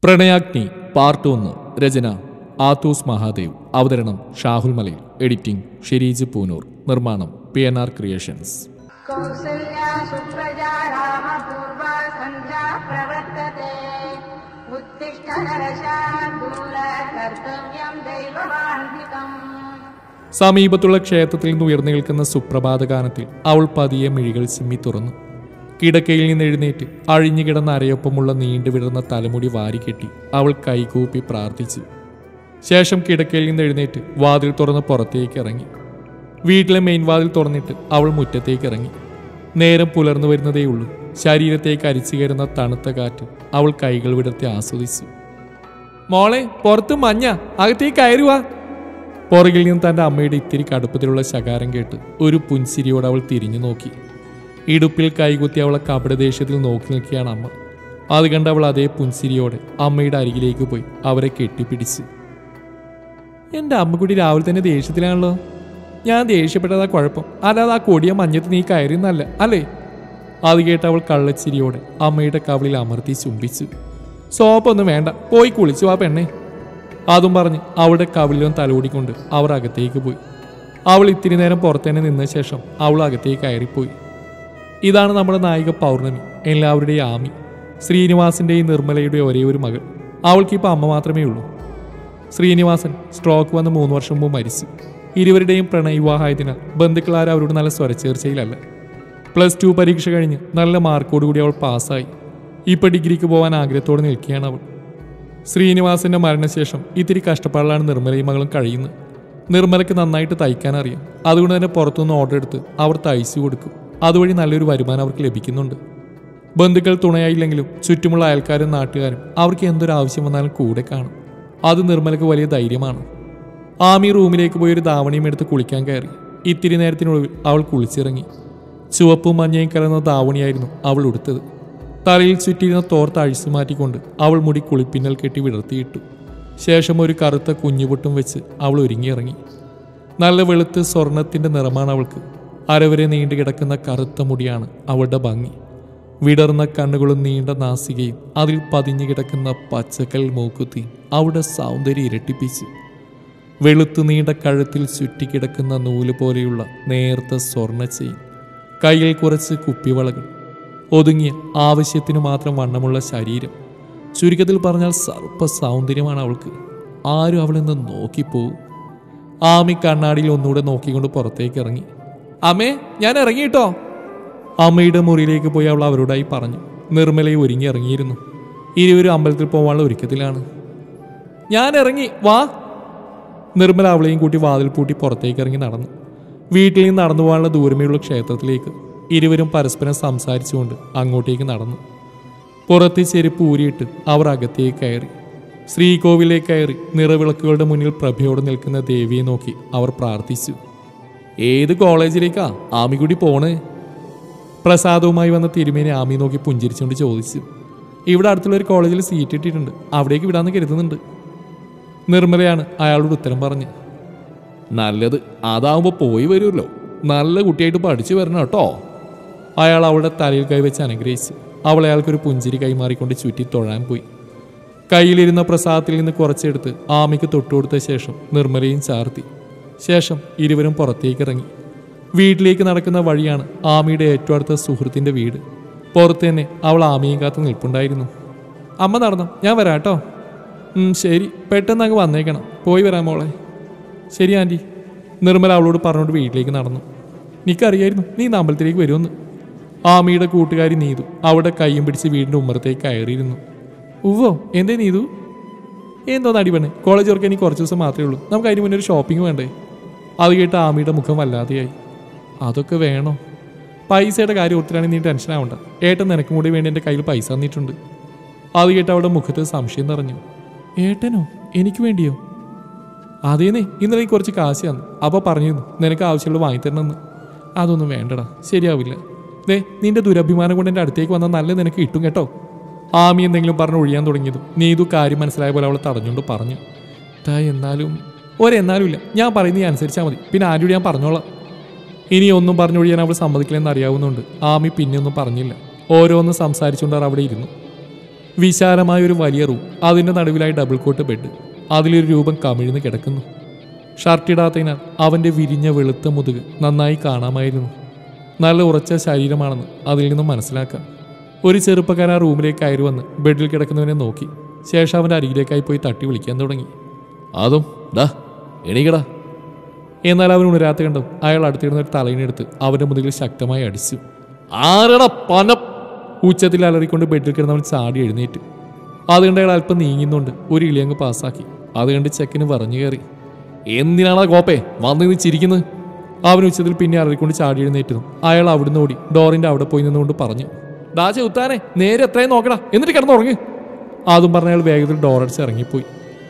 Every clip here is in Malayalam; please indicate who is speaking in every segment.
Speaker 1: പ്രണയാഗ്നി പാർട്ട് ഒന്ന് രചന ആത്തൂസ് മഹാദേവ് അവതരണം ഷാഹുൽ മലയിൽ എഡിറ്റിംഗ് ഷെരീജ് പൂനൂർ നിർമ്മാണം പി എൻ ആർ ക്രിയേഷൻസ്
Speaker 2: कौसल्या सुप्रजा रामपूर्वा सन्ध्या प्रवर्तते उत्तिष्ठ नरशार्दूल कर्तव्यं दैववान्धिकम्
Speaker 1: സമീപത്തുള്ള ക്ഷേത്രത്തിൽ നിന്ന് ഉയർന്നു നിൽക്കുന്ന സുപ്രഭാത ഗാനത്തിൽ അവൾ പതിയെ മിഴികൾ ചിമ്മി തുറന്നു കിടക്കയിൽ നിന്ന് എഴുന്നേറ്റ് അഴിഞ്ഞു കിടന്ന അരയൊപ്പമുള്ള നീണ്ടു വിടർന്ന തലമുടി വാരിക്കെട്ടി അവൾ കൈകൂപ്പി പ്രാർത്ഥിച്ചു ശേഷം കിടക്കയിൽ നിന്ന് എഴുന്നേറ്റ് വാതിൽ തുറന്ന് പുറത്തേക്ക് ഇറങ്ങി വീട്ടിലെ മെയിൻ വാതിൽ തുറന്നിട്ട് അവൾ മുറ്റത്തേക്ക് ഇറങ്ങി നേരം പുലർന്നു വരുന്നതേയുള്ളൂ ശരീരത്തേക്ക് അരിച്ചു കയറുന്ന തണുത്ത കാറ്റ് അവൾ കൈകൾ വിടർത്തി ആസ്വദിച്ചു മോളെ പുറത്ത് മഞ്ഞ അകത്തേക്ക് കയറുവാ പുറകിൽ നിന്ന് തൻ്റെ അമ്മയുടെ ഇത്തിരി കടുപ്പത്തിലുള്ള ശകാരം കേട്ട് ഒരു പുൻസിരിയോട് അവൾ തിരിഞ്ഞു നോക്കി ഇടുപ്പിൽ കൈകുത്തി അവളെ കപടദേഷ്യത്തിൽ നോക്കി നിൽക്കുകയാണ് അമ്മ അത് കണ്ട് അവൾ അതേ പുൻസിരിയോടെ അമ്മയുടെ അരികിലേക്ക് പോയി അവരെ കെട്ടിപ്പിടിച്ച് എൻ്റെ അമ്മക്കുട്ടി രാവിലെ തന്നെ ദേഷ്യത്തിലാണല്ലോ ഞാൻ ദേഷ്യപ്പെട്ടതാ കുഴപ്പം അല്ലാതെ ആ കൊടിയ മഞ്ഞത്ത് നീ കയറിയെന്നല്ല അല്ലേ അത് കേട്ട് അവൾ കള്ളച്ചിരിയോടെ അമ്മയുടെ കവിളിൽ അമർത്തി ചുംബിച്ചു സോപ്പൊന്നും വേണ്ട പോയി കുളിച്ചു ആ പെണ്ണെ അതും പറഞ്ഞ് അവളുടെ കവിളിലും തലോടിക്കൊണ്ട് അവർ അകത്തേക്ക് പോയി അവൾ ഇത്തിരി നേരം പുറത്തുതന്നെ നിന്ന ശേഷം അവൾ അകത്തേക്ക് കയറിപ്പോയി ഇതാണ് നമ്മുടെ നായിക പൗർണമി എല്ലാവരുടെയും ആമി ശ്രീനിവാസിൻ്റെയും നിർമ്മലയുടെയും ഒരേ ഒരു മകൾ അവൾക്കിപ്പോൾ അമ്മ മാത്രമേ ഉള്ളൂ ശ്രീനിവാസൻ സ്ട്രോക്ക് വന്ന് മൂന്ന് വർഷം മുമ്പ് മരിച്ചു ഇരുവരുടെയും പ്രണയവിവാഹമായതിനാൽ ബന്ധുക്കളാരും അവരോട് നല്ല സ്വരച്ചേർച്ചയിലല്ല പ്ലസ് ടു പരീക്ഷ കഴിഞ്ഞ് നല്ല മാർക്കോടുകൂടി അവൾ പാസ്സായി ഇപ്പോൾ ഡിഗ്രിക്ക് പോകാൻ ആഗ്രഹത്തോടെ നിൽക്കുകയാണ് അവൾ ശ്രീനിവാസന്റെ മരണശേഷം ഇത്തിരി കഷ്ടപ്പാടിലാണ് നിർമ്മലയും മകളും കഴിയുന്നത് നിർമ്മലയ്ക്ക് നന്നായിട്ട് തയ്ക്കാൻ അറിയാം അതുകൊണ്ട് തന്നെ പുറത്തുനിന്ന് ഓർഡർ എടുത്ത് അവർ തയ്ച്ചു കൊടുക്കും അതുവഴി നല്ലൊരു വരുമാനം അവർക്ക് ലഭിക്കുന്നുണ്ട് ബന്ധുക്കൾ തുണയായില്ലെങ്കിലും ചുറ്റുമുള്ള അയൽക്കാരും നാട്ടുകാരും അവർക്ക് എന്തൊരു ആവശ്യം വന്നാലും കൂടെ കാണും അത് നിർമ്മലയ്ക്ക് വലിയ ധൈര്യമാണ് ആമി റൂമിലേക്ക് പോയി ഒരു ധാവണിയും എടുത്ത് കുളിക്കാൻ കയറി ഇത്തിരി നേരത്തിനുള്ളിൽ അവൾ കുളിച്ചിറങ്ങി ചുവപ്പും മഞ്ഞയും കലർന്ന ധാവണിയായിരുന്നു അവൾ ഉടുത്തത് തലയിൽ ചുറ്റിയിരുന്ന തോർത്ത് അഴിച്ചു മാറ്റിക്കൊണ്ട് അവൾ മുടി കുളിപ്പിന്നൽ കെട്ടി വിടർത്തിയിട്ടു ശേഷം ഒരു കറുത്ത കുഞ്ഞുപൊട്ടും വെച്ച് അവൾ ഒരുങ്ങിയിറങ്ങി നല്ല വെളുത്ത് സ്വർണത്തിന്റെ നിറമാണ് അവൾക്ക് അരവരെ നീണ്ടു കിടക്കുന്ന കറുത്ത മുടിയാണ് അവളുടെ ഭംഗി വിടർന്ന കണ്ണുകളും നീണ്ട നാസികയും അതിൽ പതിഞ്ഞു കിടക്കുന്ന പച്ചക്കൽ മൂക്കുത്തി അവളുടെ സൗന്ദര്യം ഇരട്ടിപ്പിച്ചു വെളുത്തു നീണ്ട കഴുത്തിൽ ചുറ്റിക്കിടക്കുന്ന നൂല് പോലെയുള്ള നേർത്ത സ്വർണ്ണ ചെയിൻ കയ്യിൽ കുറച്ച് കുപ്പിവളകൾ ഒതുങ്ങിയ ആവശ്യത്തിനു മാത്രം വണ്ണമുള്ള ശരീരം ചുരുക്കത്തിൽ പറഞ്ഞാൽ സർപ്പ സൗന്ദര്യമാണ് അവൾക്ക് ആരും അവളിൽ നിന്ന് നോക്കിപ്പോവും ആമി കണ്ണാടിയിൽ ഒന്നുകൂടെ നോക്കിക്കൊണ്ട് പുറത്തേക്ക് ഇറങ്ങി അമ്മേ ഞാൻ ഇറങ്ങിയിട്ടോ അമ്മയുടെ മുറിയിലേക്ക് പോയി അവൾ അവരോടായി പറഞ്ഞു നിർമ്മലയെ ഒരുങ്ങി ഇറങ്ങിയിരുന്നു ഇരുവരും അമ്പലത്തിൽ പോകാനുള്ള ഒരുക്കത്തിലാണ് ഞാൻ ഇറങ്ങി വാ നിർമ്മല അവളെയും കൂട്ടി വാതിൽ പൂട്ടി പുറത്തേക്ക് ഇറങ്ങി നടന്നു വീട്ടിൽ നിന്ന് നടന്നു പോകാനുള്ള ദൂരമേയുള്ള ക്ഷേത്രത്തിലേക്ക് ഇരുവരും പരസ്പരം സംസാരിച്ചുകൊണ്ട് അങ്ങോട്ടേക്ക് നടന്നു പുറത്ത് ചെരുപ്പ് ഊരിയിട്ട് അവർ അകത്തേക്ക് കയറി ശ്രീകോവിലേക്ക് കയറി നിറവിളക്കുകളുടെ മുന്നിൽ പ്രഭയോടെ നിൽക്കുന്ന ദേവിയെ നോക്കി അവർ പ്രാർത്ഥിച്ചു ഏത് കോളേജിലേക്കാ ആമിക്കുടി പോണേ പ്രസാദവുമായി വന്ന തിരുമേനെ ആമി നോക്കി പുഞ്ചിരിച്ചുകൊണ്ട് ചോദിച്ചു ഇവിടെ അടുത്തുള്ള ഒരു കോളേജിൽ സീറ്റ് ഇട്ടിട്ടുണ്ട് അവിടേക്ക് വിടാന്ന് കരുതുന്നുണ്ട് നിർമ്മലയാണ് അയാളോട് ഉത്തരം പറഞ്ഞ് നല്ലത് അതാവുമ്പോൾ പോയി വരുമല്ലോ നല്ല കുട്ടിയായിട്ട് പഠിച്ചു വരണം കേട്ടോ അയാൾ അവളുടെ തലയിൽ കൈവച്ച് അനുഗ്രഹിച്ചു അവൾ അയാൾക്കൊരു പുഞ്ചിരി കൈമാറിക്കൊണ്ട് ചുറ്റി തൊഴാൻ പോയി കയ്യിലിരുന്ന പ്രസാദത്തിൽ നിന്ന് കുറച്ചെടുത്ത് ആമിക്ക് തൊട്ടുകൊടുത്ത ശേഷം നിർമ്മലയും ചാർത്തി ശേഷം ഇരുവരും പുറത്തേക്ക് ഇറങ്ങി വീട്ടിലേക്ക് നടക്കുന്ന വഴിയാണ് ആമിയുടെ ഏറ്റവും അടുത്ത സുഹൃത്തിന്റെ വീട് പുറത്ത് തന്നെ അവൾ ആമിയും കാത്ത് നിൽപ്പുണ്ടായിരുന്നു അമ്മ നടന്നു ഞാൻ വരാം കേട്ടോ ഉം, ശരി പെട്ടെന്ന് അങ്ങ് വന്നേക്കണം പോയി വരാം മോളെ ശരി ആൻറ്റി നിർമ്മല അവളോട് പറഞ്ഞുകൊണ്ട് വീട്ടിലേക്ക് നടന്നു എനിക്കറിയായിരുന്നു നീ ഇന്ന് അമ്പലത്തിലേക്ക് വരുമെന്ന് ആമിയുടെ കൂട്ടുകാരി നീതു അവിടെ കൈയും പിടിച്ച് വീടിൻ്റെ ഉമ്മറത്തേക്ക് കയറിയിരുന്നു ഉവ്വോ എന്തേ നീതു എന്തോ നടിപെണ്ണെ കോളേജ് വർക്ക് എനിക്ക് കുറച്ച് ദിവസം മാത്രമേ ഉള്ളൂ നമുക്ക് അതിന് മുന്നേ ഒരു ഷോപ്പിംഗ് വേണ്ടേ അത് കേട്ട് ആമിയുടെ മുഖം വല്ലാതെയായി അതൊക്കെ വേണോ പൈസയുടെ കാര്യം ഓർത്തിട്ടാണ് നീ ടെൻഷൻ ആവണ്ട ഏട്ടൻ നിനക്കും കൂടി വേണ്ടി എൻ്റെ കയ്യിൽ പൈസ തന്നിട്ടുണ്ട് അത് കേട്ട് അവളുടെ മുഖത്ത് സംശയം നിറഞ്ഞു ഏട്ടനോ എനിക്ക് വേണ്ടിയോ അതേന്നേ ഇന്നലെ എനിക്ക് കുറച്ച് കാശ് തന്നു അപ്പോൾ പറഞ്ഞിരുന്നു നിനക്ക് ആവശ്യമുള്ള വാങ്ങിത്തരണമെന്ന് അതൊന്നും വേണ്ടടാ ശരിയാവില്ല ദേ നിന്റെ ദുരഭിമാനം കൊണ്ട് എൻ്റെ അടുത്തേക്ക് വന്നാൽ നല്ല നിനക്ക് കിട്ടും കേട്ടോ ആമി എന്തെങ്കിലും പറഞ്ഞ് ഒഴിയാൻ തുടങ്ങിയതും നീതു കാര്യം മനസ്സിലായ പോലെ അവളെ തടഞ്ഞുകൊണ്ട് പറഞ്ഞു താ എന്നാലും ഒരെന്നാലും ഇല്ല ഞാൻ പറയുന്നത് നീ അനുസരിച്ചാൽ മതി പിന്നെ ആരോട് ഞാൻ പറഞ്ഞോളാം ഇനി ഒന്നും പറഞ്ഞൊഴിയാൻ അവൾ സമ്മതിക്കില്ലെന്ന് അറിയാവുന്നുണ്ട് ആമി പിന്നെ ഒന്നും പറഞ്ഞില്ല ഓരോന്ന് സംസാരിച്ചുകൊണ്ട് അവർ അവിടെ ഇരുന്നു വിശാലമായ ഒരു വലിയ റൂം അതിൻ്റെ നടുവിലായി ഡബിൾ കോട്ട് ബെഡ് അതിലൊരു രൂപം കമിഴ്ന്ന് കിടക്കുന്നു ഷർട്ടിടാത്തതിനാൽ അവൻ്റെ വിരിഞ്ഞ വെളുത്ത മുതുക് നന്നായി കാണാമായിരുന്നു നല്ല ഉറച്ച ശരീരമാണെന്ന് അതിൽ നിന്നും മനസ്സിലാക്കാം ഒരു ചെറുപ്പക്കാരൻ ആ റൂമിലേക്ക് കയറി വന്ന് ബെഡിൽ കിടക്കുന്നവനെ നോക്കി ശേഷം അവൻ്റെ അരികിലേക്കായി പോയി തട്ടി വിളിക്കാൻ തുടങ്ങി അതും ഡാ എണീക്കടാ എന്നാൽ അവൻ ഉണരാത്ത കണ്ടും അയാൾ അടുത്തിരുന്ന ഒരു തലയിനെടുത്ത് അവന്റെ മുതുകിൽ ശക്തമായി അടിച്ചു ആരടാ പന ഉച്ചത്തിൽ അലറിക്കൊണ്ട് ബെഡിൽ കിടന്നവൻ ചാടി എഴുന്നേറ്റ് അതുകൊണ്ട് അയാൾ അല്പം നീങ്ങുന്നുണ്ട് ഒരു ഇളിയങ്ങ് പാസ്സാക്കി അത് കണ്ട് ചെക്കന് പറഞ്ഞു കയറി എന്തിനാണാ കോപ്പേ വന്ന് നിന്ന് ചിരിക്കുന്നത് അവൻ ഉച്ചത്തിൽ പിന്നെ അലറിക്കൊണ്ട് ചാടി എഴുന്നേറ്റതും അയാൾ അവിടുന്ന് ഓടി ഡോറിന്റെ അവിടെ പോയി നിന്നുകൊണ്ട് പറഞ്ഞു ഡാ ചെറുത്താനെ നേരെ എത്രയും നോക്കടാ എന്നിട്ട് കിടന്നുറങ്ങ് അതും പറഞ്ഞ അയാൾ വേഗത്തിൽ ഡോറടിച്ച് ഇറങ്ങിപ്പോയി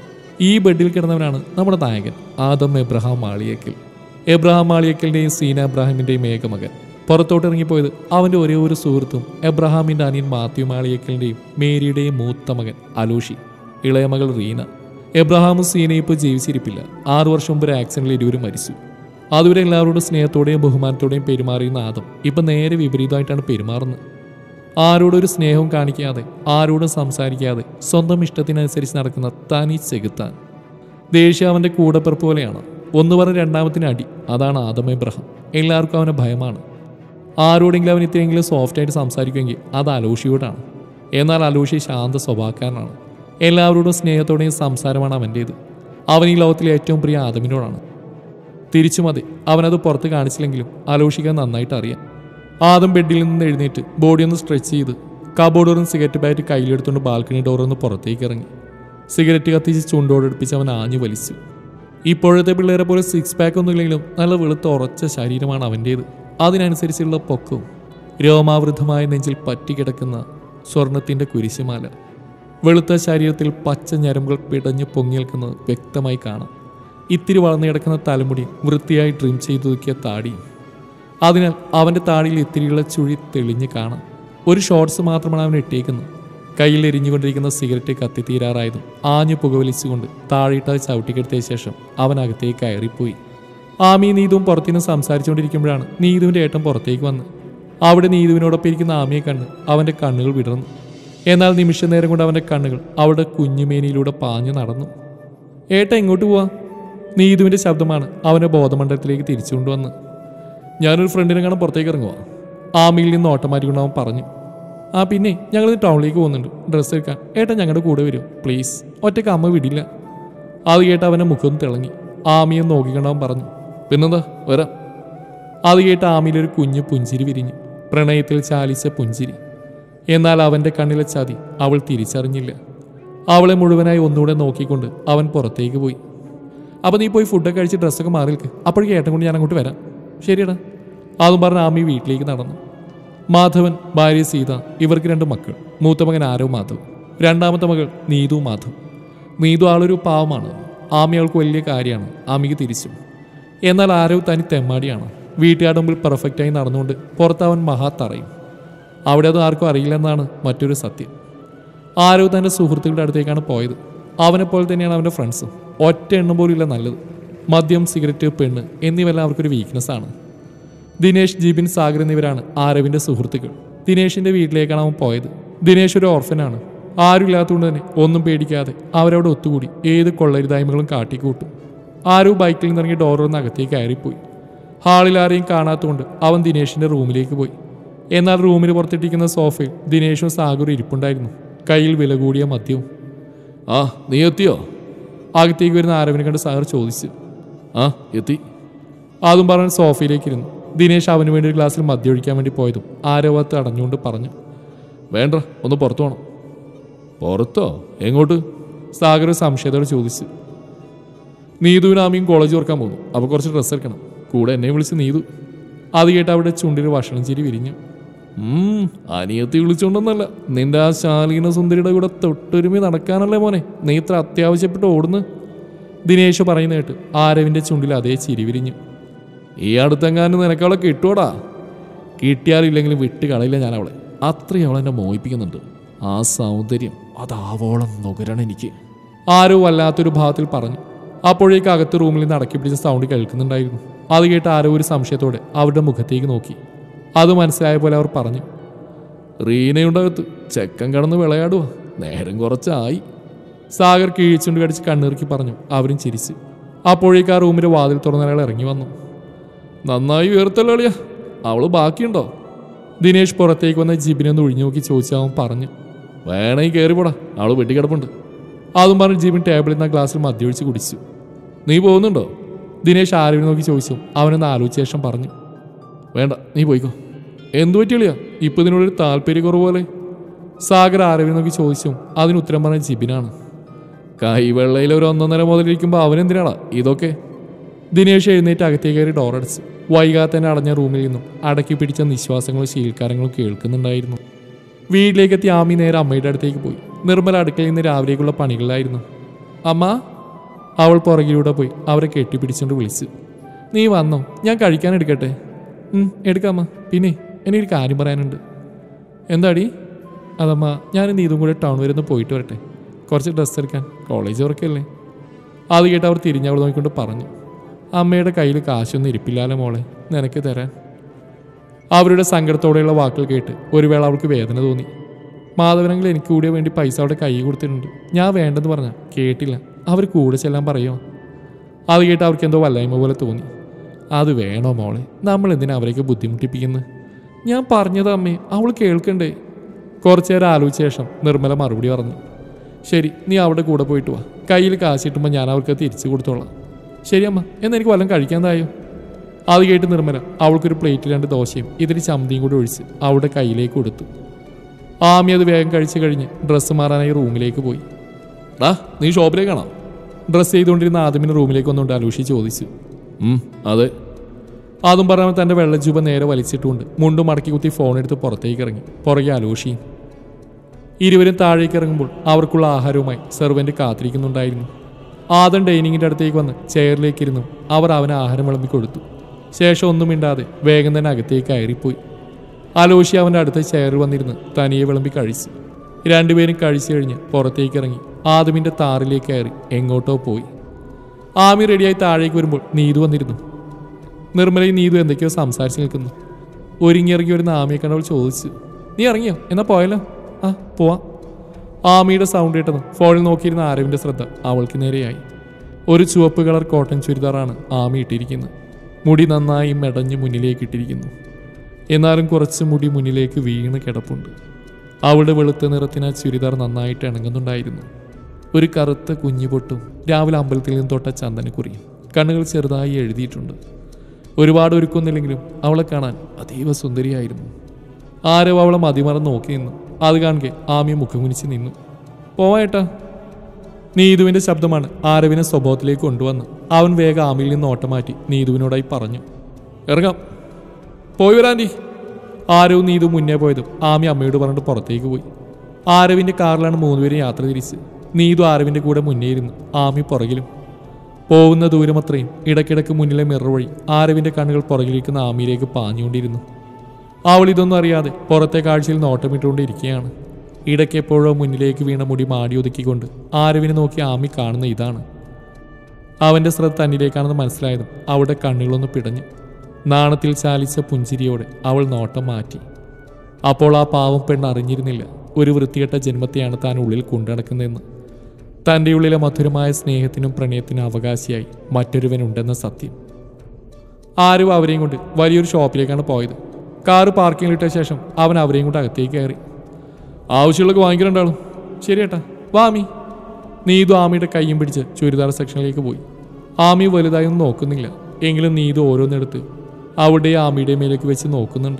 Speaker 1: ഈ ബെഡിൽ കിടന്നവനാണ് നമ്മുടെ നായകൻ ആദം എബ്രഹാം മാളിയക്കൽ എബ്രഹാം മാളിയക്കലിന്റെയും സീന എബ്രാഹിമിന്റെയും ഏകമകൻ പുറത്തോട്ട് ഇറങ്ങിപ്പോയത് അവന്റെ ഒരേ ഒരു സുഹൃത്തും എബ്രഹാമിന്റെ അനിയൻ മാത്യു മാളിയക്കലിന്റെയും മേരിയുടെയും മൂത്ത മകൻ അലൂഷി ഇളയമകൾ റീന എബ്രഹാമും സീനയും ഇപ്പോൾ ജീവിച്ചിരിപ്പില്ല ആറു വർഷം മുമ്പ് ഒരു ആക്സിഡന്റിൽ ഇരുവരും മരിച്ചു അതുവരെ എല്ലാവരോടും സ്നേഹത്തോടെയും ബഹുമാനത്തോടെയും പെരുമാറിയുന്ന ആദം ഇപ്പൊ നേരെ വിപരീതമായിട്ടാണ് പെരുമാറുന്നത് ആരോടൊരു സ്നേഹവും കാണിക്കാതെ ആരോടും സംസാരിക്കാതെ സ്വന്തം ഇഷ്ടത്തിനനുസരിച്ച് നടക്കുന്ന തനി ചെകുത്താൻ ദേഷ്യം അവന്റെ കൂടപ്പിറപ്പ് പോലെയാണ് ഒന്ന് പറഞ്ഞ രണ്ടാമത്തിന് അടി അതാണ് ആദം എബ്രഹാം എല്ലാവർക്കും അവനെ ഭയമാണ് ആരോടെങ്കിലും അവൻ ഇത്രയെങ്കിലും സോഫ്റ്റായിട്ട് സംസാരിക്കുമെങ്കിൽ അത് അലോഷിയോടാണ് എന്നാൽ അലോഷി ശാന്ത സ്വഭാവക്കാരനാണ് എല്ലാവരോടും സ്നേഹത്തോടെയും സംസാരമാണ് അവൻ്റേത് അവൻ ഈ ലോകത്തിലെ ഏറ്റവും പ്രിയ ആദമിനോടാണ് തിരിച്ചും അതെ അവനത് പുറത്ത് കാണിച്ചില്ലെങ്കിലും ആലോചിക്കാൻ നന്നായിട്ട് അറിയാം ആദം ബെഡിൽ നിന്ന് എഴുന്നേറ്റ് ബോഡി ഒന്ന് സ്ട്രെച്ച് ചെയ്ത് കബോർഡ് ഡോറും സിഗരറ്റ് പാറ്റ് കയ്യിലെടുത്തുകൊണ്ട് ബാൽക്കണി ഡോറിൽ നിന്ന് പുറത്തേക്ക് ഇറങ്ങി സിഗരറ്റ് കത്തിച്ച് ചുണ്ടോടടുപ്പിച്ച് അവൻ ആഞ്ഞു വലിച്ചു ഇപ്പോഴത്തെ പിള്ളേരെ പോലെ സിക്സ് പാക്ക് ഒന്നും ഇല്ലെങ്കിലും നല്ല വെളുത്ത ഉറച്ച ശരീരമാണ് അവൻ്റേത് അതിനനുസരിച്ചുള്ള പൊക്കവും രോമാവൃതമായ നെഞ്ചിൽ പറ്റിക്കിടക്കുന്ന സ്വർണത്തിൻ്റെ കുരിശുമാല വെളുത്ത ശരീരത്തിൽ പച്ച ഞരമ്പുകൾ പിടഞ്ഞു പൊങ്ങി നിൽക്കുന്നത് വ്യക്തമായി കാണാം ഇത്തിരി വളർന്നു കിടക്കുന്ന തലമുടി വൃത്തിയായി ട്രിം ചെയ്തൊതുക്കിയ താടിയും അതിനാൽ അവൻ്റെ താടിയിൽ ഇത്തിരിയുള്ള ചുഴി തെളിഞ്ഞ് കാണാം ഒരു ഷോർട്സ് മാത്രമാണ് അവൻ ഇട്ടേക്കുന്നത് കയ്യിൽ എരിഞ്ഞുകൊണ്ടിരിക്കുന്ന സിഗരറ്റ് കത്തിത്തീരാറായതും ആഞ്ഞു പുകവലിച്ചുകൊണ്ട് താഴെയിട്ട് ചവിട്ടിക്കെടുത്തിയ ശേഷം അവൻ അകത്തേക്ക് കയറിപ്പോയി ആമി നീതുവും പുറത്തുനിന്ന് സംസാരിച്ചുകൊണ്ടിരിക്കുമ്പോഴാണ് നീതുവിൻ്റെ ഏട്ടൻ പുറത്തേക്ക് വന്ന് അവിടെ നീതുവിനോടൊപ്പം ഇരിക്കുന്ന ആമിയെ കണ്ട് അവൻ്റെ കണ്ണുകൾ വിടർന്നു എന്നാൽ നിമിഷ നേരം കൊണ്ട് അവൻ്റെ കണ്ണുകൾ അവളുടെ കുഞ്ഞുമേനിയിലൂടെ പാഞ്ഞു നടന്നു ഏട്ട എങ്ങോട്ട് പോവാ നീതുവിൻ്റെ ശബ്ദമാണ് അവനെ ബോധമണ്ഡലത്തിലേക്ക് തിരിച്ചുകൊണ്ടുവന്ന് ഞാനൊരു ഫ്രണ്ടിനെ കാണാൻ പുറത്തേക്ക് ഇറങ്ങുക ആമിയിൽ നിന്ന് ഓട്ടോമാറ്റിക്കൊണ്ട് അവൻ പറഞ്ഞു ആ പിന്നെ ഞങ്ങൾ ടൗണിലേക്ക് പോകുന്നുണ്ട് ഡ്രസ്സ് എടുക്കാൻ ഏട്ടൻ ഞങ്ങളുടെ കൂടെ വരും പ്ലീസ് ഒറ്റയ്ക്ക് അമ്മ വിടില്ല അത് കേട്ട് അവൻ്റെ മുഖം തിളങ്ങി ആമിയെ നോക്കിക്കണ്ടവൻ പറഞ്ഞു പിന്നെന്താ വരാം അത് കേട്ട് ആമിയിലൊരു കുഞ്ഞു പുഞ്ചിരി വിരിഞ്ഞു പ്രണയത്തിൽ ചാലിച്ച പുഞ്ചിരി എന്നാൽ അവൻ്റെ കണ്ണിലെ ചതി അവൾ തിരിച്ചറിഞ്ഞില്ല അവളെ മുഴുവനായി ഒന്നുകൂടെ നോക്കിക്കൊണ്ട് അവൻ പുറത്തേക്ക് പോയി അപ്പം നീ പോയി ഫുഡൊക്കെ കഴിച്ച് ഡ്രസ്സൊക്കെ മാറി നിൽക്ക് അപ്പോഴേക്കും ഏട്ടൻ കൊണ്ട് ഞാൻ അങ്ങോട്ട് വരാം ശരിയടാ അതും പറഞ്ഞ് ആമി വീട്ടിലേക്ക് നടന്നു മാധവൻ ഭാര്യ സീത ഇവർക്ക് രണ്ട് മക്കൾ മൂത്ത മകൻ ആരവ് മാധവ് രണ്ടാമത്തെ മകൾ നീതു മാധവ് നീതു ആളൊരു പാവമാണ് ആമി അവൾക്ക് വലിയ കാര്യമാണ് ആമിക്ക് തിരിച്ചും എന്നാൽ ആരവ് തനി തെമ്മാടിയാണ് വീട്ടുകാരുടെ മുമ്പിൽ പെർഫെക്റ്റായി നടന്നുകൊണ്ട് പുറത്തവൻ മഹാത്തറയും അവിടെ അത് ആർക്കും അറിയില്ലെന്നാണ് മറ്റൊരു സത്യം ആരവ് തൻ്റെ സുഹൃത്തുക്കളുടെ അടുത്തേക്കാണ് പോയത് അവനെപ്പോലെ തന്നെയാണ് അവൻ്റെ ഫ്രണ്ട്സും ഒറ്റ എണ്ണം പോലും ഇല്ല നല്ലത് മദ്യം സിഗരറ്റ് പെണ്ണ് എന്നിവയെല്ലാം അവർക്കൊരു വീക്ക്നെസ് ആണ് ദിനേശ് ജിബിൻ സാഗർ എന്നിവരാണ് ആരവിന്റെ സുഹൃത്തുക്കൾ ദിനേശിന്റെ വീട്ടിലേക്കാണ് അവൻ പോയത് ദിനേശ് ഒരു ഓർഫനാണ് ആരുമില്ലാത്തതുകൊണ്ട് തന്നെ ഒന്നും പേടിക്കാതെ അവരവിടെ ഒത്തുകൂടി ഏത് കൊള്ളരുതായ്മകളും കാട്ടിക്കൂട്ടും ആരും ബൈക്കിൽ നിന്നിറങ്ങി ഡോറിൽ അകത്തേക്ക് കയറിപ്പോയി ഹാളിൽ ആരെയും കാണാത്തതുകൊണ്ട് അവൻ ദിനേശിന്റെ റൂമിലേക്ക് പോയി എന്നാൽ റൂമിന് പുറത്തിട്ടിരിക്കുന്ന സോഫയിൽ ദിനേശും സാഗറും ഇരിപ്പുണ്ടായിരുന്നു കയ്യിൽ വില കൂടിയ മദ്യവും ആ നീ എത്തിയോ അകത്തേക്ക് വരുന്ന ആരവിനെ കണ്ട് സാഗർ ചോദിച്ചു ആ എത്തി അതും പറഞ്ഞ് സോഫയിലേക്ക് ഇരുന്നു ദിനേശ് അവന് വേണ്ടി ഒരു ഗ്ലാസ്സിൽ മദ്യം ഒഴിക്കാൻ വേണ്ടി പോയതും ആരവത്ത് അടഞ്ഞുകൊണ്ട് പറഞ്ഞു വേണ്ട ഒന്ന് പുറത്തു പോകണം പുറത്തോ എങ്ങോട്ട് സാഗർ സംശയത്തോടെ ചോദിച്ചു നീതുവിന് ആമിയും കോളേജ് തുറക്കാൻ പോകുന്നു അപ്പോൾ കുറച്ച് ഡ്രസ്സ് എടുക്കണം കൂടെ എന്നെ വിളിച്ച് നീതു അത് കേട്ട് അവിടെ ചുണ്ടിൽ ഭക്ഷണം ചിരി വിരിഞ്ഞു ഉം, അനിയത്തി വിളിച്ചോണ്ടെന്നല്ല നിന്റെ ആ ശാലീന സുന്ദരിയുടെ കൂടെ തൊട്ടൊരുമി നടക്കാനല്ലേ മോനെ നീ ഇത്ര അത്യാവശ്യപ്പെട്ട് ഓടുന്നു ദിനേശ് പറയുന്ന കേട്ട് ആരവിന്റെ ചുണ്ടിൽ അതേ ചിരി വിരിഞ്ഞു ഈ അടുത്തെങ്ങാനും നിനക്കവളെ കിട്ടുവോടാ കിട്ടിയാലില്ലെങ്കിലും വിട്ട് കളയില്ല ഞാൻ അവളെ അത്രയും അവളെന്നെ മോഹിപ്പിക്കുന്നുണ്ട് ആ സൗന്ദര്യം അതാവോളം നുകരണം എനിക്ക് ആരോ വല്ലാത്തൊരു ഭാവത്തിൽ പറഞ്ഞു അപ്പോഴേക്ക് അകത്ത് റൂമിൽ നിന്ന് അടക്കി പിടിച്ച സൗണ്ട് കേൾക്കുന്നുണ്ടായിരുന്നു അത് കേട്ട് ആരോ ഒരു സംശയത്തോടെ അവരുടെ മുഖത്തേക്ക് നോക്കി അത് മനസ്സിലായ പോലെ അവർ പറഞ്ഞു റീനയുണ്ടകത്ത് ചെക്കൻ കടന്ന് വിളയാടുക നേരം കുറച്ചായി സാഗർ കീഴിച്ചുകൊണ്ട് കടിച്ച് കണ്ണിറുക്കി പറഞ്ഞു അവരും ചിരിച്ചു അപ്പോഴേക്ക് ആ റൂമിന്റെ വാതിൽ തുറന്ന അയാൾ ഇറങ്ങി വന്നു നന്നായി ഉയർത്തല്ലോ അളിയ അവള് ബാക്കിയുണ്ടോ ദിനേഷ് പുറത്തേക്ക് വന്ന ജിബിനെ ഒന്ന് ഒഴിഞ്ഞു നോക്കി ചോദിച്ചു അവൻ പറഞ്ഞു വേണമെങ്കിൽ കയറിപ്പോടാ അവള് വെട്ടിക്കിടപ്പുണ്ട് അതും പറഞ്ഞ് ജിബിൻ ടേബിളിൽ നിന്ന് ആ ഗ്ലാസ്സിൽ മദ്യയൊഴിച്ച് കുടിച്ചു നീ പോകുന്നുണ്ടോ ദിനേഷ് ആരോവിനെ നോക്കി ചോദിച്ചു അവനൊന്ന് ആലോചിച്ച ശേഷം പറഞ്ഞു വേണ്ട നീ പോയിക്കോ എന്തു പറ്റിയളിയാ ഇപ്പൊ ഇതിനോടൊരു താല്പര്യക്കുറവ് പോലെ സാഗർ ആരവിനെ നോക്കി ചോദിച്ചു അതിന് ഉത്തരം പറഞ്ഞ ജിബിനാണ് കൈവെള്ളയിൽ ഒരു ഒന്നൊന്നര മുതലിരിക്കുമ്പോൾ അവനെന്തിനാടാ ഇതൊക്കെ ദിനേഷ് എഴുന്നേറ്റ് അകത്തേക്ക് കയറി ഡോറടിച്ചു വൈകാതെ തന്നെ അടഞ്ഞ റൂമിൽ നിന്നും അടക്കി പിടിച്ച നിശ്വാസങ്ങളും ശീൽക്കാരങ്ങളും കേൾക്കുന്നുണ്ടായിരുന്നു വീട്ടിലേക്കെത്തി ആമി നേരെ അമ്മയുടെ അടുത്തേക്ക് പോയി നിർമ്മല അടുക്കളയിൽ നിന്ന് രാവിലേക്കുള്ള പണികളിലായിരുന്നു അമ്മ അവൾ പുറകിലൂടെ പോയി അവരെ കെട്ടിപ്പിടിച്ചുകൊണ്ട് വിളിച്ചു നീ വന്നോ ഞാൻ കഴിക്കാൻ എടുക്കട്ടെ ഉം, എടുക്കാമ്മ പിന്നെ എനിക്കൊരു കാര്യം പറയാനുണ്ട് എന്താടി അതമ്മ ഞാൻ നീതും കൂടെ ടൗൺ വരെ ഒന്ന് പോയിട്ട് വരട്ടെ കുറച്ച് ഡ്രസ്സ് എടുക്കാൻ കോളേജ് ഉറക്കല്ലേ അത് കേട്ട് അവർ തിരിഞ്ഞവൾ നോക്കിക്കൊണ്ട് പറഞ്ഞു അമ്മയുടെ കയ്യിൽ കാശൊന്നും ഇരിപ്പില്ലാലോ മോളെ നിനക്ക് തരാൻ അവരുടെ സങ്കടത്തോടെയുള്ള വാക്കുകൾ കേട്ട് ഒരു വേള അവൾക്ക് വേദന തോന്നി മാധവനങ്ങൾ എനിക്ക് കൂടിയ വേണ്ടി പൈസ അവിടെ കൈ കൊടുത്തിട്ടുണ്ട് ഞാൻ വേണ്ടെന്ന് പറഞ്ഞ കേട്ടില്ല അവർ കൂടെ ചെല്ലാൻ പറയുമോ അത് കേട്ട് അവർക്ക് എന്തോ വല്ലായ്മ പോലെ തോന്നി അത് വേണോ മോളെ നമ്മൾ എന്തിനാ അവരെയൊക്കെ ബുദ്ധിമുട്ടിപ്പിക്കുന്നത് ഞാൻ പറഞ്ഞത് അമ്മേ അവൾ കേൾക്കണ്ടേ കുറച്ചു നേരം ആലോചിച്ച ശേഷം നിർമ്മല മറുപടി പറഞ്ഞു ശരി നീ അവിടെ കൂടെ പോയിട്ട് വാ കയ്യിൽ കാശിട്ടുമ്പോൾ ഞാൻ അവർക്ക് തിരിച്ചു കൊടുത്തോളാം ശരി അമ്മ എന്നാ എനിക്ക് വല്ലതും കഴിക്കാതായോ അത് കേട്ട് നിർമ്മല അവൾക്കൊരു പ്ലേറ്റിൽ രണ്ട് ദോശയും ഇതിന് ചമ്മന്തിയും കൂടി ഒഴിച്ച് അവളുടെ കയ്യിലേക്ക് കൊടുത്തു ആമി അത് വേഗം കഴിച്ചു കഴിഞ്ഞ് ഡ്രസ്സ് മാറാനായി റൂമിലേക്ക് പോയി ഡാ നീ ഷോപ്പിലേക്കാണോ ഡ്രസ്സ് ചെയ്തുകൊണ്ടിരുന്ന ആദ്യമിന് റൂമിലേക്ക് വന്നുകൊണ്ട് അലൂഷി ചോദിച്ചു ഉം, അതെ അതും പറഞ്ഞാൽ തൻ്റെ വെള്ളജൂപ നേരെ വലിച്ചിട്ടുകൊണ്ട് മുണ്ടും മടക്കി കുത്തി ഫോൺ എടുത്ത് പുറത്തേക്ക് ഇറങ്ങി പുറകെ അലൂഷിയും ഇരുവരും താഴേക്ക് ഇറങ്ങുമ്പോൾ അവർക്കുള്ള ആഹാരവുമായി സെർവൻ്റ് കാത്തിരിക്കുന്നുണ്ടായിരുന്നു ആദം ഡൈനിങ്ങിൻ്റെ അടുത്തേക്ക് വന്ന് ചെയറിലേക്ക് ഇരുന്നു അവർ അവന് ആഹാരം വിളമ്പി കൊടുത്തു ശേഷം ഒന്നും മിണ്ടാതെ വേഗം തന്നെ അകത്തേക്ക് കയറിപ്പോയി അലോഷി അവൻ്റെ അടുത്ത ചെയറിൽ വന്നിരുന്ന് തനിയെ വിളമ്പി കഴിച്ചു രണ്ടുപേരും കഴിച്ചു കഴിഞ്ഞ് പുറത്തേക്ക് ഇറങ്ങി ആദമിൻ്റെ താറിലേക്ക് കയറി എങ്ങോട്ടോ പോയി ആമി റെഡിയായി താഴേക്ക് വരുമ്പോൾ നീതു വന്നിരുന്നു നിർമ്മലയും നീതു എന്തൊക്കെയോ സംസാരിച്ച് നിൽക്കുന്നു ഒരുങ്ങിയിറങ്ങി വരുന്ന ആമിയെ കണ്ടവൾ ചോദിച്ചു നീ ഇറങ്ങിയോ എന്നാ പോയല്ലോ ആ പോവാം ആമിയുടെ സൗണ്ട് കേട്ടതും ഫോണിൽ നോക്കിയിരുന്ന ആരവിൻ്റെ ശ്രദ്ധ അവൾക്ക് നേരെയായി ഒരു ചുവപ്പ് കളർ കോട്ടൺ ചുരിദാറാണ് ആമി ഇട്ടിരിക്കുന്നത് മുടി നന്നായി മെടഞ്ഞ് മുന്നിലേക്ക് ഇട്ടിരിക്കുന്നു എന്നാലും കുറച്ച് മുടി മുന്നിലേക്ക് വീണ് കിടപ്പുണ്ട് അവളുടെ വെളുത്ത നിറത്തിന് ആ ചുരിദാർ നന്നായിട്ട് ഇണങ്ങുന്നുണ്ടായിരുന്നു ഒരു കറുത്ത കുഞ്ഞുപൊട്ടും രാവിലെ അമ്പലത്തിൽ നിന്ന് തൊട്ട ചന്ദനക്കുറിയും കണ്ണുകൾ ചെറുതായി എഴുതിയിട്ടുണ്ട് ഒരുപാട് ഒരുക്കുന്നില്ലെങ്കിലും അവളെ കാണാൻ അതീവ സുന്ദരിയായിരുന്നു ആരോ അവളെ മതിമറന്ന് നോക്കി നിന്നു അത് കാണുക ആമിയ മുഖം കുനിച്ച് നിന്നു പോവായേട്ടാ നീതുവിന്റെ ശബ്ദമാണ് ആരവിനെ സ്വഭാവത്തിലേക്ക് കൊണ്ടുവന്ന് അവൻ വേഗം ആമിയിൽ നിന്ന് ഓട്ടം മാറ്റി നീതുവിനോടായി പറഞ്ഞു ഇറങ്ങാം പോയി വരാൻഡി ആരവും നീതു മുന്നേ പോയതും ആമി അമ്മയോട് പറഞ്ഞിട്ട് പുറത്തേക്ക് പോയി ആരവിന്റെ കാറിലാണ് മൂന്നുപേരും യാത്ര തിരിച്ച് നീതു ആരവിന്റെ കൂടെ മുന്നേ ഇരുന്നു ആമി പുറകിലും പോകുന്ന ദൂരമത്രയും ഇടയ്ക്കിടയ്ക്ക് മുന്നിലെ മിറർ വഴി ആരവിന്റെ കണ്ണുകൾ പുറകിലിരിക്കുന്ന ആമിയിലേക്ക് പാഞ്ഞുകൊണ്ടിരുന്നു അവൾ ഇതൊന്നും അറിയാതെ പുറത്തെ കാഴ്ചയിൽ നോട്ടമിട്ടുകൊണ്ടിരിക്കുകയാണ് ഇടയ്ക്ക് എപ്പോഴോ മുന്നിലേക്ക് വീണ മുടി മാടി ഒതുക്കിക്കൊണ്ട് ആരവിനെ നോക്കി ആമി കാണുന്ന ഇതാണ് അവന്റെ ശ്രദ്ധ തന്നിലേക്കാണെന്ന് മനസ്സിലായതും അവളുടെ കണ്ണുകളൊന്ന് പിടഞ്ഞു നാണത്തിൽ ചാലിച്ച പുഞ്ചിരിയോടെ അവൾ നോട്ടം മാറ്റി അപ്പോൾ ആ പാവം പെണ്ണ് അറിഞ്ഞിരുന്നില്ല ഒരു വൃത്തികെട്ട ജന്മത്തെയാണ് താൻ ഉള്ളിൽ കൊണ്ടുനടക്കുന്നതെന്ന് തൻ്റെ ഉള്ളിലെ മധുരമായ സ്നേഹത്തിനും പ്രണയത്തിനും അവകാശിയായി മറ്റൊരുവനുണ്ടെന്ന സത്യം ആരും അവരെയും കൊണ്ട് വലിയൊരു ഷോപ്പിലേക്കാണ് പോയത് കാറ് പാർക്കിങ്ങിലിട്ട ശേഷം അവൻ അവരെയും കൊണ്ട് അകത്തേക്ക് കയറി ആവശ്യമുള്ളൊക്കെ വാങ്ങിക്കലുണ്ടാളും ശരി ഏട്ടാ വാമി നീതു ആമിയുടെ കൈയും പിടിച്ച് ചുരിദാർ സെക്ഷനിലേക്ക് പോയി ആമി വലുതായി ഒന്നും നോക്കുന്നില്ല എങ്കിലും നീതു ഓരോന്നെടുത്ത് അവളുടെയും ആമിയുടെയും മേലേക്ക് വെച്ച് നോക്കുന്നുണ്ട്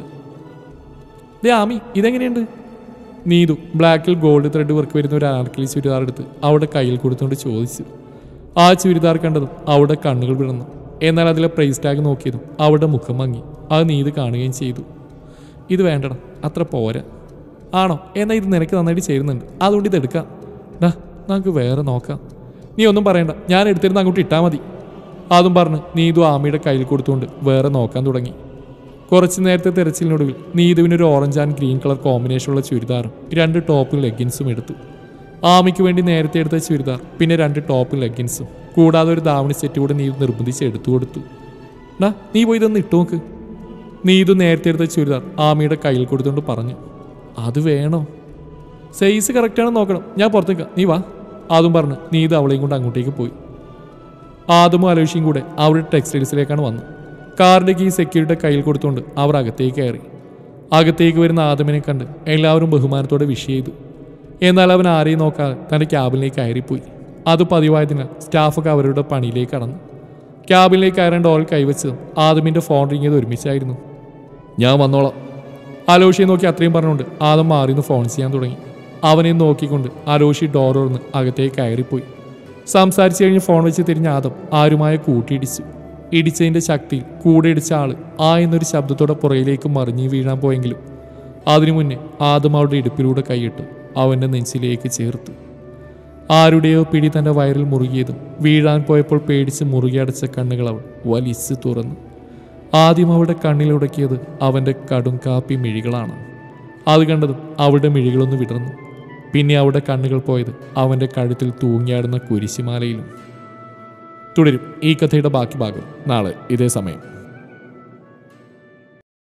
Speaker 1: ദേ ആമി ഇതെങ്ങനെയുണ്ട് നീതു ബ്ലാക്കിൽ ഗോൾഡ് ത്രെഡ് വർക്ക് വരുന്ന ഒരു ആർക്കിലി ചുരിദാർ എടുത്ത് അവിടെ കയ്യിൽ കൊടുത്തുകൊണ്ട് ചോദിച്ചു ആ ചുരിദാർ കണ്ടതും അവിടെ കണ്ണുകൾ വിടന്നു എന്നാൽ അതിലെ പ്രൈസ് ടാഗ് നോക്കിയതും അവിടെ മുഖം മങ്ങി അത് നീത് കാണുകയും ചെയ്തു ഇത് വേണ്ടടാ അത്ര പോരാ ആണോ എന്നാൽ ഇത് നിനക്ക് നന്നായിട്ട് ചേരുന്നുണ്ട് അതുകൊണ്ട് ഇത് എടുക്കാം ഡാ നമുക്ക് വേറെ നോക്കാം നീ ഒന്നും പറയണ്ട ഞാൻ എടുത്തിരുന്ന് അങ്ങോട്ട് ഇട്ടാൽ മതി അതും പറഞ്ഞ് നീതു ആമിയുടെ കയ്യിൽ കൊടുത്തുകൊണ്ട് വേറെ നോക്കാൻ തുടങ്ങി കുറച്ച് നേരത്തെ തെരച്ചിലിനൊടുവിൽ നീതുവിനൊരു ഓറഞ്ച് ആൻഡ് ഗ്രീൻ കളർ കോമ്പിനേഷനുള്ള ചുരിദാറും രണ്ട് ടോപ്പും ലെഗിൻസും എടുത്തു ആമിക്ക് വേണ്ടി നേരത്തെ എടുത്ത ചുരിദാർ പിന്നെ രണ്ട് ടോപ്പും ലെഗിൻസും കൂടാതെ ഒരു ധാവണി സെറ്റ് കൂടെ നീതു നിർബന്ധിച്ച് എടുത്തു കൊടുത്തു ഡാ നീ പോയി ഇതൊന്ന് ഇട്ടു നോക്ക് നീതു നേരത്തെ എടുത്ത ചുരിദാർ ആമിയുടെ കയ്യിൽ കൊടുത്തുകൊണ്ട് പറഞ്ഞു അത് വേണോ സൈസ് കറക്റ്റാണ് നോക്കണം ഞാൻ പുറത്തേക്ക് നീ വാ അതും പറഞ്ഞ് നീ ഇത് അവളെയും കൊണ്ട് അങ്ങോട്ടേക്ക് പോയി ആദമും അലോഷിയും കൂടെ അവരുടെ ടെക്സ്റ്റൈൽസിലേക്കാണ് വന്നത് കാറിന്റെ കീ സെക്യൂരിറ്റിയുടെ കയ്യിൽ കൊടുത്തുകൊണ്ട് അവർ അകത്തേക്ക് കയറി അകത്തേക്ക് വരുന്ന ആദമിനെ കണ്ട് എല്ലാവരും ബഹുമാനത്തോടെ വിഷ് ചെയ്തു എന്നാൽ അവൻ ആരെയും നോക്കാതെ തന്റെ ക്യാബിനിലേക്ക് കയറിപ്പോയി അത് പതിവായതിനാൽ സ്റ്റാഫൊക്കെ അവരുടെ പണിയിലേക്ക് കടന്നു ക്യാബിനിലേക്ക് കയറാൻ ഡോൾ കൈവച്ചതും ആദമിന്റെ ഫോൺ റിങ്ങിയത് ഒരുമിച്ചായിരുന്നു ഞാൻ വന്നോളാം അലോഷിയെ നോക്കി അത്രയും പറഞ്ഞുകൊണ്ട് ആദം മാറിന്ന് ഫോൺ ചെയ്യാൻ തുടങ്ങി അവനെ നോക്കിക്കൊണ്ട് അലോഷി ഡോർ തുറന്ന് അകത്തേക്ക് കയറിപ്പോയി സംസാരിച്ചു കഴിഞ്ഞ് ഫോൺ വെച്ച് തിരിഞ്ഞ ആദം ആരുമായ കൂട്ടിയിടിച്ചു ഇടിച്ചതിന്റെ ശക്തിയിൽ കൂടെ ഇടിച്ച ആള് ആ എന്നൊരു ശബ്ദത്തോടെ പുറയിലേക്ക് മറിഞ്ഞു വീഴാൻ പോയെങ്കിലും അതിനു മുന്നേ ആദം അവളുടെ ഇടുപ്പിലൂടെ കൈയിട്ടു അവന്റെ നെഞ്ചിലേക്ക് ചേർത്തു ആരുടെയോ പിടി തന്റെ വയറിൽ മുറുകിയതും വീഴാൻ പോയപ്പോൾ പേടിച്ച് മുറുകി അടച്ച കണ്ണുകൾ അവൾ വലിച്ചു തുറന്നു ആദ്യം അവളുടെ കണ്ണിലുടക്കിയത് അവന്റെ കടും കാപ്പി മിഴികളാണ് അത് കണ്ടതും അവളുടെ മിഴികളൊന്ന് വിടർന്നു പിന്നെ അവളുടെ കണ്ണുകൾ പോയത് അവന്റെ കഴുത്തിൽ തൂങ്ങിയാടുന്ന കുരിശിമാലയിലും തുടരും ഈ കഥയുടെ ബാക്കി ഭാഗം നാളെ ഇതേ സമയം